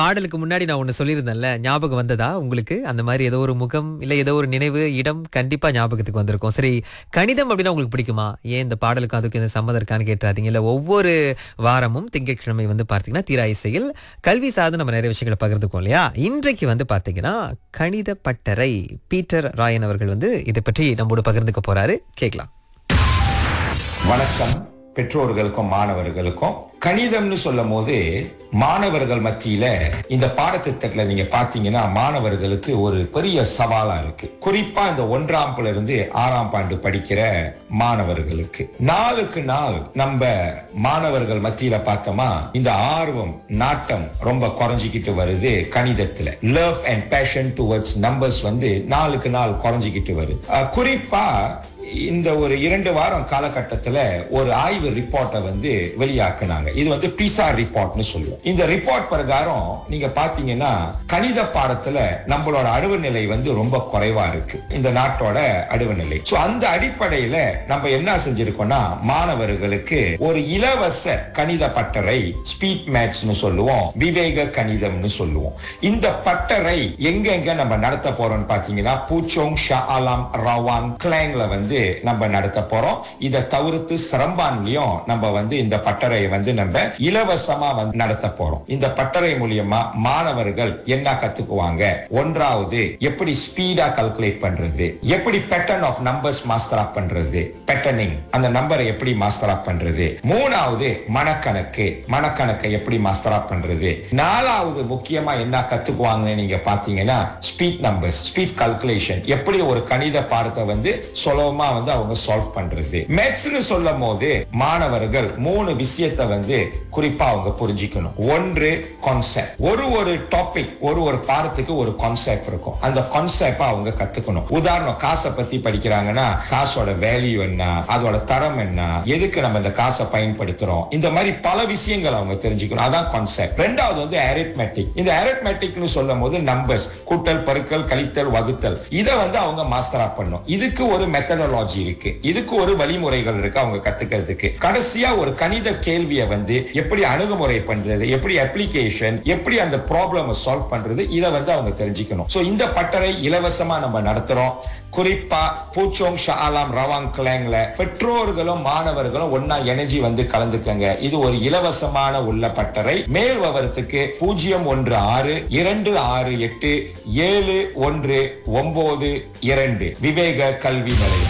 பாடலுக்கு முன்னாடி நான் ஒண்ணு சொல்லியிருந்தேன்ல ஞாபகம் வந்ததா உங்களுக்கு அந்த மாதிரி ஏதோ ஒரு முகம் இல்ல ஏதோ ஒரு நினைவு இடம் கண்டிப்பா ஞாபகத்துக்கு வந்திருக்கும் சரி கணிதம் அப்படின்னா உங்களுக்கு பிடிக்குமா ஏன் இந்த பாடலுக்கும் அதுக்கு இந்த சம்மதம் இருக்கான்னு கேட்டாதீங்க இல்ல ஒவ்வொரு வாரமும் திங்கட்கிழமை வந்து பார்த்தீங்கன்னா தீரா இசையில் கல்வி சார்ந்து நம்ம நிறைய விஷயங்களை பகிர்ந்துக்கோம் இல்லையா இன்றைக்கு வந்து பார்த்தீங்கன்னா கணித பட்டறை பீட்டர் ராயன் அவர்கள் வந்து இதை பற்றி நம்மோடு பகிர்ந்துக்க போறாரு கேட்கலாம் வணக்கம் பெற்றோர்களுக்கும் மாணவர்களுக்கும் கணிதம்னு சொல்லும் போது மாணவர்கள் மத்தியில இந்த பாடத்திட்டத்துல நீங்க பாத்தீங்கன்னா மாணவர்களுக்கு ஒரு பெரிய சவாலா இருக்கு குறிப்பா இந்த ஒன்றாம் இருந்து ஆறாம் ஆண்டு படிக்கிற மாணவர்களுக்கு நாளுக்கு நாள் நம்ம மாணவர்கள் மத்தியில பார்த்தோமா இந்த ஆர்வம் நாட்டம் ரொம்ப குறைஞ்சிக்கிட்டு வருது கணிதத்துல love and passion towards numbers வந்து நாளுக்கு நாள் குறைஞ்சிக்கிட்டு வருது அஹ் குறிப்பா இந்த ஒரு இரண்டு வாரம் காலகட்டத்துல ஒரு ஆய்வு ரிப்போர்ட்டை வந்து வெளியாக்குனாங்க இது வந்து பிசா ரிப்போர்ட்னு சொல்லுவோம் இந்த ரிப்போர்ட் பிரகாரம் நீங்க பாத்தீங்கன்னா கணித பாடத்துல நம்மளோட அழுவு நிலை வந்து ரொம்ப குறைவா இருக்கு இந்த நாட்டோட அழுவு நிலை சோ அந்த அடிப்படையில நம்ம என்ன செஞ்சிருக்கோம்னா மாணவர்களுக்கு ஒரு இலவச கணித பட்டறை ஸ்பீட் மேட்ச்னு சொல்லுவோம் விவேக கணிதம்னு சொல்லுவோம் இந்த பட்டறை எங்க எங்க நம்ம நடத்த போறோம்னு பாத்தீங்கன்னா பூச்சோங் ஷா ஆலாம் ரவாங் கிளாங்ல வந்து நம்ம நடத்த போறோம் இதை தவிர்த்து சிரம்பான்லயும் நம்ம வந்து இந்த பட்டறையை வந்து நம்ம இலவசமா வந்து நடத்த போறோம் இந்த பட்டறை மூலியமா மாணவர்கள் என்ன கத்துக்குவாங்க ஒன்றாவது எப்படி ஸ்பீடா கால்குலேட் பண்றது எப்படி பேட்டர்ன் ஆஃப் நம்பர்ஸ் மாஸ்டர் ஆப் பண்றது பேட்டர்னிங் அந்த நம்பரை எப்படி மாஸ்டர் ஆப் பண்றது மூணாவது மனக்கணக்கு மனக்கணக்கை எப்படி மாஸ்டர் ஆப் பண்றது நாலாவது முக்கியமா என்ன கத்துக்குவாங்கன்னு நீங்க பாத்தீங்கன்னா ஸ்பீட் நம்பர்ஸ் ஸ்பீட் கால்குலேஷன் எப்படி ஒரு கணித பாடத்தை வந்து சுலபமா வந்து அவங்க சால்வ் பண்றது மேத்ஸ்னு சொல்லும் போது மாணவர்கள் மூணு விஷயத்தை வந்து குறிப்பா அவங்க புரிஞ்சுக்கணும் ஒன்று கான்செப்ட் ஒரு ஒரு டாபிக் ஒரு ஒரு பாடத்துக்கு ஒரு கான்செப்ட் இருக்கும் அந்த கான்செப்ட் அவங்க கத்துக்கணும் உதாரணம் காசை பத்தி படிக்கிறாங்கன்னா காசோட வேல்யூ என்ன அதோட தரம் என்ன எதுக்கு நம்ம இந்த காசை பயன்படுத்துறோம் இந்த மாதிரி பல விஷயங்கள் அவங்க தெரிஞ்சுக்கணும் அதான் கான்செப்ட் ரெண்டாவது வந்து arithmetic இந்த arithmeticனு சொல்லும் போது நம்பர்ஸ் கூட்டல் பெருக்கல் கழித்தல் வகுத்தல் இதை வந்து அவங்க மாஸ்டரா பண்ணும் இதுக்கு ஒரு மெத்தடாலஜி இருக்கு இதுக்கு ஒரு வழிமுறைகள் இருக்கு அவங்க கத்துக்கிறதுக்கு கடைசியா ஒரு கணித கேள்வியை வந்து எப்படி அணுகுமுறை பண்றது எப்படி அப்ளிகேஷன் எப்படி அந்த ப்ராப்ளம் சால்வ் பண்றது இதை வந்து அவங்க தெரிஞ்சுக்கணும் சோ இந்த பட்டறை இலவசமா நம்ம நடத்துறோம் குறிப்பா பூச்சோங் ஷாலாம் ரவாங் கிளாங்ல பெற்றோர்களும் மாணவர்களும் ஒன்னா எனர்ஜி வந்து கலந்துக்கங்க இது ஒரு இலவசமான உள்ள பட்டறை மேல் விவரத்துக்கு பூஜ்ஜியம் ஒன்று ஆறு இரண்டு ஆறு எட்டு ஏழு ஒன்று ஒன்பது இரண்டு விவேக கல்வி நிலையம்